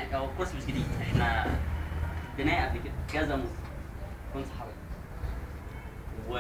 هو الكورس مش جديد احنا بناء قبل كده كذا موسم كنت صحابي و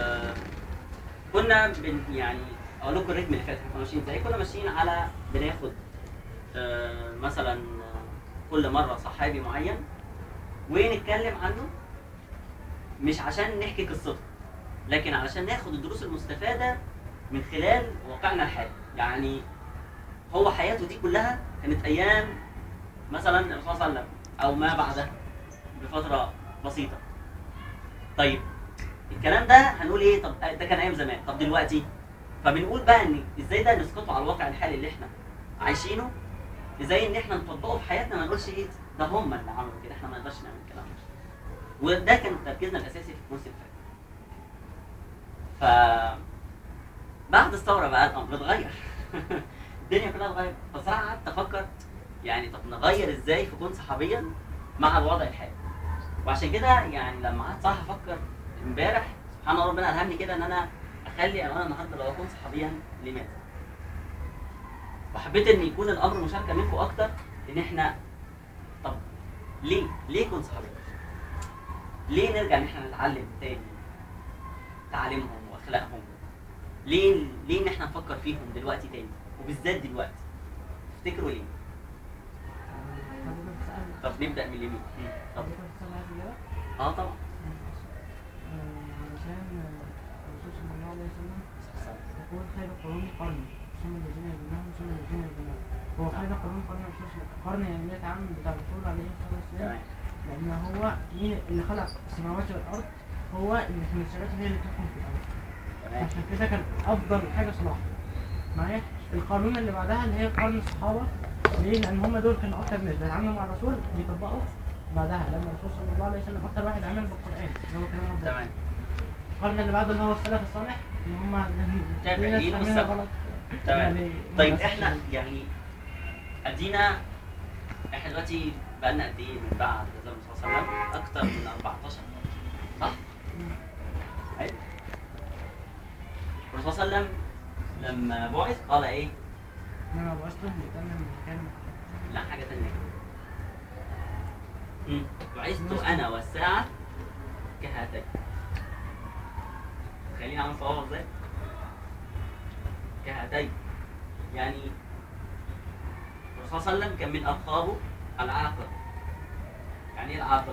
كنا بن يعني اقول لكم الريتم اللي فات احنا كنا ماشيين ازاي كنا ماشيين على بناخد آه، مثلا آه، كل مره صحابي معين ونتكلم عنه مش عشان نحكي قصته لكن علشان ناخد الدروس المستفاده من خلال واقعنا الحالي يعني هو حياته دي كلها كانت ايام مثلا الرسول صلى الله عليه وسلم او ما بعدها بفتره بسيطه طيب الكلام ده هنقول ايه طب ده كان ايام زمان طب دلوقتي فبنقول بقى ان ازاي ده نسقطه على الواقع الحالي اللي احنا عايشينه ازاي ان احنا نطبقه في حياتنا ما نقولش ايه ده هم اللي عملوا كده احنا ما نقدرش نعمل الكلام ده وده كان تركيزنا الاساسي في الكورس اللي فات ف بعد الثوره بقى الامر اتغير الدنيا كلها اتغيرت فصراحه قعدت افكر يعني طب نغير ازاي في كون صحابيا مع الوضع الحالي وعشان كده يعني لما قعدت صح افكر امبارح سبحان الله ربنا الهمني كده ان انا اخلي انا النهارده لو اكون صحابيا لماذا؟ وحبيت ان يكون الامر مشاركه منكم اكتر ان احنا طب ليه؟ ليه كون صحابيا؟ ليه نرجع ان احنا نتعلم تاني تعاليمهم واخلاقهم؟ ليه ليه ان احنا نفكر فيهم دلوقتي تاني؟ وبالذات دلوقتي تفتكروا ليه؟ طب نبدا من اليمين مم. طب اه طبعا علشان الرسول صلى الله عليه وسلم يقول خير القرون قرني ثم الذين يلونهم ثم الذين يلونهم هو خير القرون قرن الرسول صلى الله عليه وسلم قرن يعني 100 عام بتاع الرسول عليه الصلاه والسلام تمام لان هو مين اللي خلق السماوات والارض هو اللي في السماوات هي اللي تحكم في الارض تمام عشان كده كان افضل حاجه صلاح معايا القانون اللي بعدها اللي هي قرن الصحابه ليه؟ لان هم دول كانوا اكتر ناس بيتعاملوا مع الرسول بيطبقوا بعدها لما الرسول صلى الله عليه وسلم اكتر واحد عمل بالقران اللي هو كلام ربنا تمام القرن اللي بعده اللي هو السلف الصالح اللي هم تابعين في ناس والسلف. فاهمينها غلط تمام يعني طيب بس احنا عشان- يعني ادينا احنا دلوقتي بقالنا قد ايه من بعد غزوه الرسول صلى الله عليه وسلم؟ اكتر من 14 سنه صح؟ حلو الرسول صلى الله عليه وسلم لما بعث قال ايه؟ انا وصلت مهتم مكان لا حاجه ثانيه مم. بعثت انا والساعه كهاتين خليني اعمل صوابع ازاي؟ كهاتين يعني الرسول صلى الله عليه وسلم كان من القابه العاقل يعني ايه العاقل؟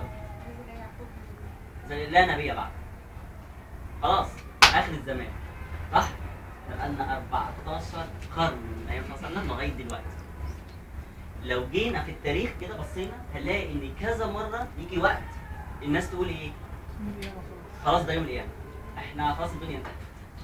زي لا نبي بعد خلاص اخر الزمان صح؟ بقالنا 14 قرن من ايام الرسول صلى الله عليه وسلم لغايه دلوقتي لو جينا في التاريخ كده بصينا هنلاقي ان كذا مره يجي وقت الناس تقول ايه؟ خلاص ده يوم القيامه احنا خلاص الدنيا انتهت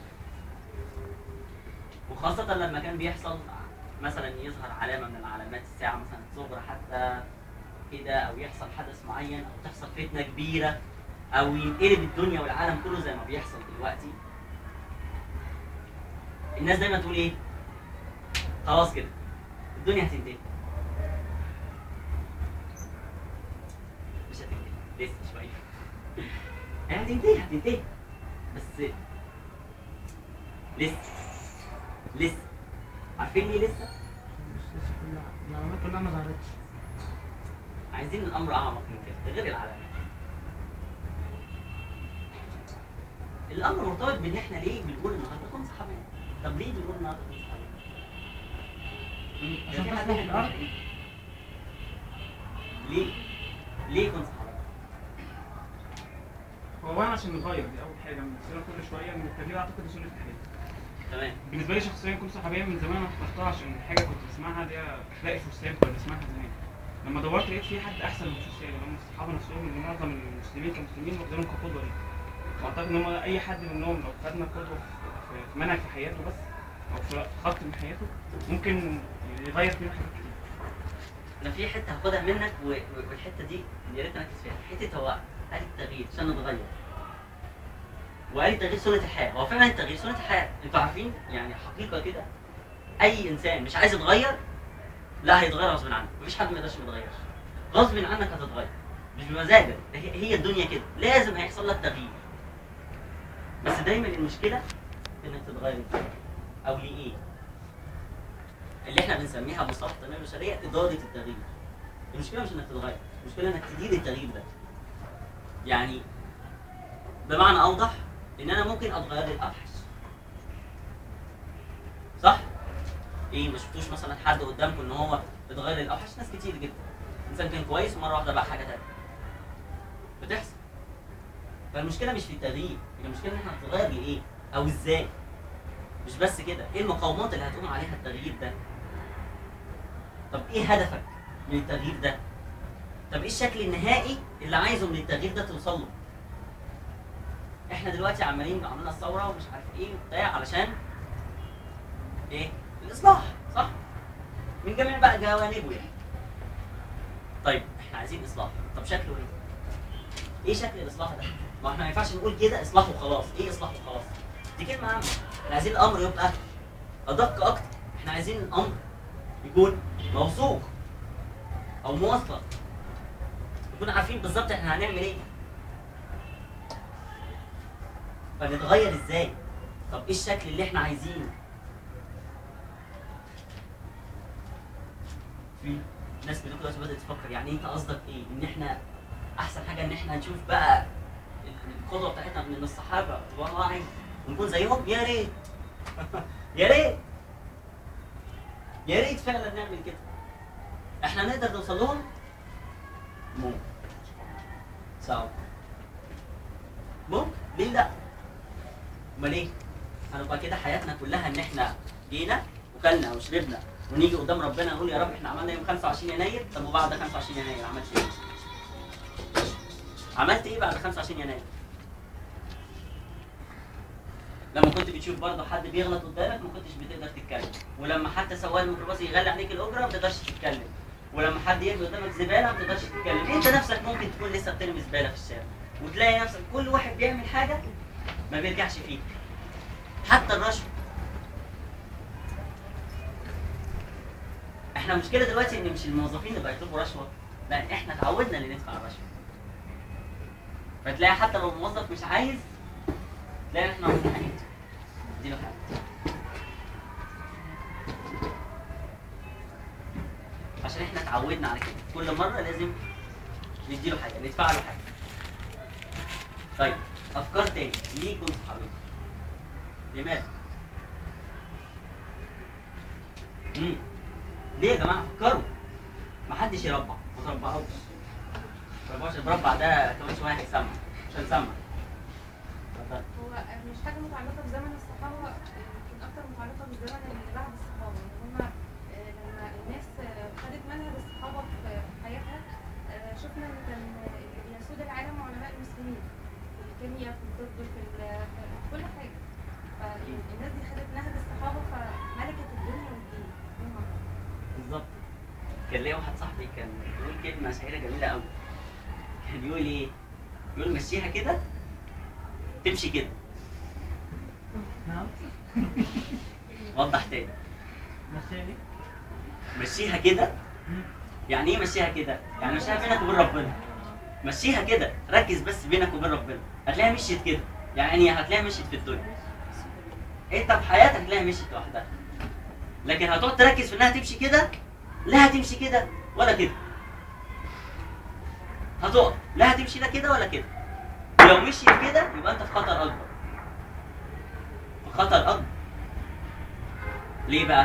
وخاصة لما كان بيحصل مثلا يظهر علامة من علامات الساعة مثلا صغرى حتى كده أو يحصل حدث معين أو تحصل فتنة كبيرة أو ينقلب الدنيا والعالم كله زي ما بيحصل دلوقتي الناس دايما تقول إيه؟ خلاص كده الدنيا هتنتهي مش هتنتهي لسه شوية هي هتنتهي هتنتهي بس لسه لسه عارفين ليه لسه؟ مش لسه كلها العلامات كلها ما ظهرتش عايزين الامر اعمق من كده غير العلامات الامر مرتبط بان احنا ليه بنقول النهارده كن صحابي طب ليه بنقول النهارده كن صحابي؟ عشان في حد تصلح يحب الأرض. يعيش. ليه؟ ليه كن صحابي؟ هو وانا عشان نغير دي اول حاجه بنصير كل شويه ان التغيير اعتقد سنه الحياه تمام بالنسبه لي شخصيا كل صحابيه من زمان انا اخترتها عشان حاجه كنت بسمعها دي اخلاق الفرسان كنت بسمعها زمان لما دورت لقيت في حد احسن من الفرسان اللي هم الصحابه نفسهم اللي معظم المسلمين كمسلمين واخدينهم كقدوه ليه واعتقد ان هم اي حد منهم لو خدنا قدوه في- في منهج في حياته بس او في خط من حياته ممكن يغير فينا حاجات كتير انا في حته هاخدها منك و- و- والحته دي يا ريت نركز فيها حته هو قال التغيير عشان نتغير وقال التغيير سنه الحياه هو فعلا التغيير سنه الحياه انتوا عارفين يعني حقيقه كده اي انسان مش عايز يتغير لا هيتغير غصب عنه مفيش حد ما يقدرش ما يتغيرش غصب عنك هتتغير مش بمزاجك هي هي الدنيا كده لازم هيحصل لك تغيير بس دايما المشكله انك تتغير ازاي او لايه اللي احنا بنسميها ببساطه التنميه البشريه اداره التغيير المشكله مش انك تتغير المشكله انك تدير التغيير ده يعني بمعنى اوضح ان انا ممكن اتغير للاوحش صح ايه ما شفتوش مثلا حد قدامكم ان هو اتغير للاوحش ناس كتير جدا انسان كان كويس ومره واحده بقى حاجه تانية بتحصل فالمشكله مش في التغيير هي المشكله ان احنا نتغير لايه او ازاي مش بس كده ايه المقاومات اللي هتقوم عليها التغيير ده طب ايه هدفك من التغيير ده طب ايه الشكل النهائي اللي عايزه من التغيير ده توصل له احنا دلوقتي عمالين عملنا الثوره ومش عارف ايه وبتاع علشان ايه الاصلاح صح من جميع بقى جوانبه يعني طيب احنا عايزين اصلاح طب شكله ايه ايه شكل الاصلاح ده ما احنا ما ينفعش نقول كده اصلاح وخلاص ايه اصلاح وخلاص دي كلمه عامه احنا عايزين الامر يبقى ادق اكتر احنا عايزين الامر يكون موثوق او موثق نكون عارفين بالظبط احنا هنعمل ايه فنتغير ازاي طب ايه الشكل اللي احنا عايزينه في ناس كده دلوقتي بدات تفكر يعني انت قصدك ايه ان احنا احسن حاجه ان احنا نشوف بقى القدوه بتاعتنا من الصحابه رضوان الله عليهم ونكون زيهم يا ريت يا ريت يا ريت فعلا نعمل كده احنا نقدر نوصل لهم ممكن صعب ممكن ليه لا امال ايه هنبقى كده حياتنا كلها ان احنا جينا وكلنا وشربنا ونيجي قدام ربنا نقول يا رب احنا عملنا يوم 25 يناير طب وبعد 25 يناير عملت ايه؟ عملت ايه بعد 25 يناير؟ لما كنت بتشوف برضه حد بيغلط قدامك ما كنتش بتقدر تتكلم ولما حتى سواق الميكروباص يغلي عليك الاجره ما تقدرش تتكلم ولما حد يرمي قدامك زباله ما تقدرش تتكلم انت نفسك ممكن تكون لسه بترمي زباله في الشارع وتلاقي نفسك كل واحد بيعمل حاجه ما بيرجعش فيه حتى الرشوه احنا المشكله دلوقتي ان مش الموظفين اللي بقى يطلبوا رشوه لا احنا اتعودنا ان ندفع الرشوه فتلاقي حتى لو الموظف مش عايز تلاقي احنا ممنوعين اديله حاجه عشان احنا اتعودنا على كده كل مره لازم نديله حاجه ندفع له حاجه طيب افكار تاني ليكم صحابي لماذا؟ مم. ليه يا جماعه فكروا ما حدش يربع ما تربعوش ما تربعوش المربع ده كمان شويه هيسمع مش هنسمع اتفضل. هو مش حاجة متعلقة بزمن الصحابة يمكن أكتر متعلقة بالزمن اللي بعد الصحابة إن هما آه، لما الناس آه، خدت منهج الصحابة في حياتها آه، شفنا إن كان اللي بيسود العالم علماء المسلمين في الكيمياء في الطب في ال- في كل حاجة فالناس دي خدت نهج الصحابة فملكت الدنيا والدين هما بالظبط كان ليا واحد صاحبي كان بيقول كلمه شهيره جميله قوي كان يقول ايه؟ يقول مشيها كده تمشي كده نعم وضح تاني بس هي دي مشيها كده مم. يعني ايه مشيها كده؟ يعني مشيها بينك وبين ربنا مشيها كده ركز بس بينك وبين ربنا هتلاقيها مشيت كده يعني هتلاقيها مشيت في الدنيا انت في حياتك هتلاقيها مشيت لوحدها لكن هتقعد تركز في انها تمشي كده لا هتمشي كده ولا كده هتقف لا هتمشي لا كده ولا كده ولو مشيت كده يبقى انت في خطر اكبر في خطر اكبر ليه بقى؟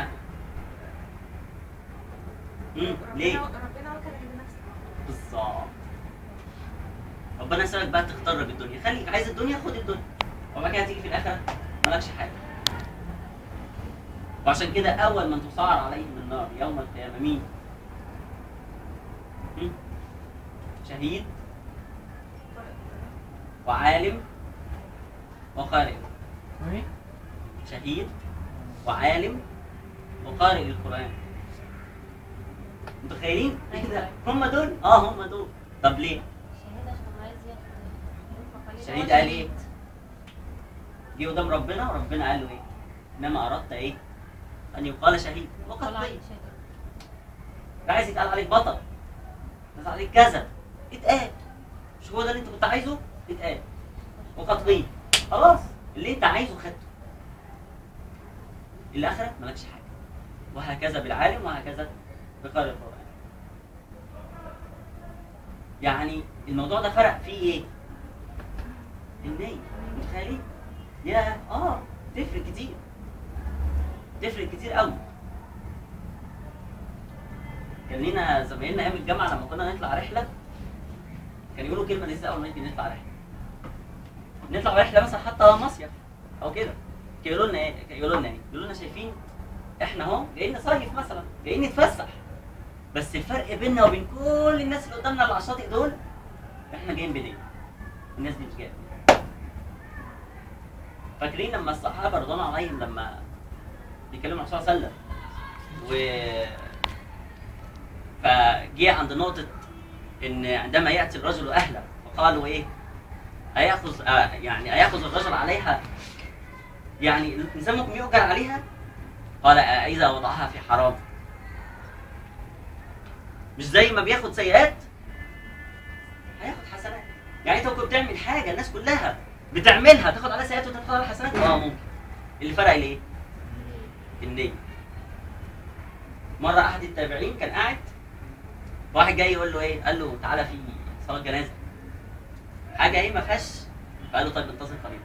مم. ليه؟ ربنا ربنا وكلك بنفسك بالظبط ربنا يسألك بقى تختار بالدنيا خليك عايز الدنيا خد الدنيا وبعد كده تيجي في الاخره مالكش حاجه وعشان كده اول من تصعر عليهم النار يوم القيامه مين؟ هم؟ شهيد وعالم وقارئ وايه؟ شهيد وعالم وقارئ للقرآن متخيلين؟ ايه ده؟ هم دول؟ اه هم دول طب ليه؟ شهيد عشان عايز ياخد شهيد قال ايه؟ جه قدام ربنا وربنا قال له ايه؟ انما اردت ايه؟ ان يقال شهيد وقد طلع قيل شهيد ده عايز يتقال عليك بطل يتقال عليك كذا اتقال مش هو ده اللي انت كنت عايزه؟ اتقال وقد قيل خلاص اللي انت عايزه خدته الاخره مالكش حاجه وهكذا بالعالم وهكذا بقارئ القران يعني الموضوع ده فرق فيه ايه؟ النية متخيلين؟ يا اه تفرق كتير تفرق كتير قوي كان لينا زمايلنا ايام الجامعه لما كنا نطلع رحله كان يقولوا كلمه لسه اول ما نيجي نطلع رحله نطلع رحله مثلا حتى مصيف او كده كانوا يقولوا لنا ايه كانوا يقولوا لنا ايه يقولوا لنا شايفين احنا اهو جايين نصيف مثلا جايين نتفسح بس الفرق بيننا وبين كل الناس اللي قدامنا اللي على الشاطئ دول احنا جايين بدين الناس دي مش جايه فاكرين لما الصحابه رضوان عليهم لما بيتكلموا عن الرسول صلى الله عليه وسلم و فجه عند نقطة إن عندما يأتي الرجل أهله فقالوا إيه؟ أيأخذ آه يعني أيأخذ الرجل عليها يعني الإنسان ممكن يؤجر عليها؟ قال آه إذا وضعها في حرام مش زي ما بياخد سيئات هياخد حسنات يعني انت ممكن بتعمل حاجه الناس كلها بتعملها تاخد عليها سيئات وتاخد عليها حسنات اه ممكن اللي فرق الايه؟ النية مرة أحد التابعين كان قاعد واحد جاي يقول له إيه؟ قال له تعالى في صلاة جنازة حاجة إيه ما فيهاش فقال له طيب انتظر قليلا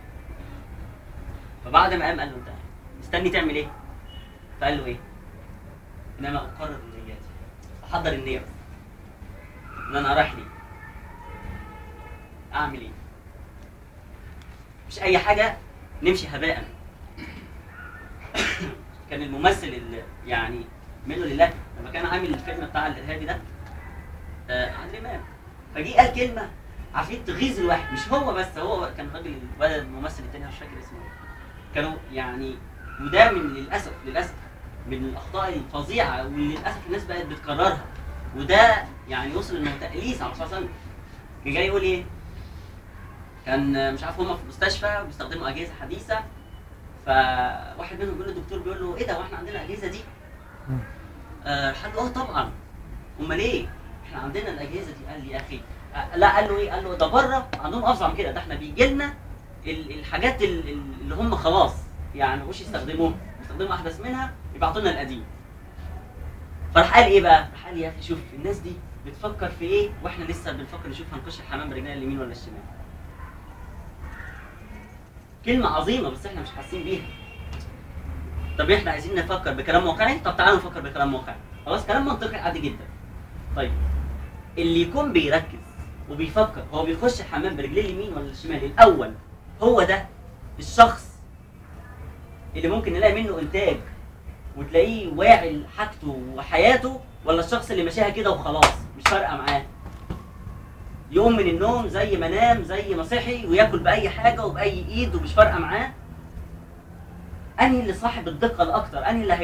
فبعد ما قام قال له أنت مستني تعمل إيه؟ فقال له إيه؟ إنما أقرر نياتي أحضر النية بس إن أنا رايح ليه؟ أعمل إيه؟ مش أي حاجة نمشي هباءً كان الممثل اللي يعني منه لله لما كان عامل الفيلم بتاع الارهابي ده آه عن الامام فجي قال كلمه عارفين تغيظ الواحد مش هو بس هو كان راجل الولد الممثل التاني مش فاكر اسمه إيه. كانوا يعني وده من للاسف للاسف من الاخطاء الفظيعه وللاسف الناس بقت بتكررها وده يعني وصل انه تاليس على الرسول صلى الله عليه وسلم كان جاي يقول ايه؟ كان مش عارف هم في المستشفى بيستخدموا اجهزه حديثه فواحد منهم بيقول للدكتور بيقول له ايه ده واحنا عندنا الاجهزه دي؟ آه قال له اه طبعا امال ايه؟ احنا عندنا الاجهزه دي قال لي يا اخي آه لا قال له ايه؟ قال له ده بره عندهم افظع من كده ده احنا بيجي لنا ال- الحاجات ال- ال- اللي هم خلاص يعني مش يستخدموها يستخدموا احدث منها يبعتوا لنا القديم فراح قال ايه بقى؟ راح قال يا اخي شوف الناس دي بتفكر في ايه واحنا لسه بنفكر نشوف هنخش الحمام برجلنا اليمين ولا الشمال كلمة عظيمة بس احنا مش حاسين بيها. طب احنا عايزين نفكر بكلام واقعي؟ طب تعالوا نفكر بكلام واقعي. خلاص كلام منطقي عادي جدا. طيب اللي يكون بيركز وبيفكر هو بيخش الحمام برجليه اليمين ولا الشمال؟ الأول هو ده الشخص اللي ممكن نلاقي منه إنتاج وتلاقيه واعي لحاجته وحياته ولا الشخص اللي ماشيها كده وخلاص مش فارقة معاه؟ يقوم من النوم زي ما نام زي ما صحي وياكل باي حاجه وباي ايد ومش فارقه معاه انهي اللي صاحب الدقه الاكتر انهي اللي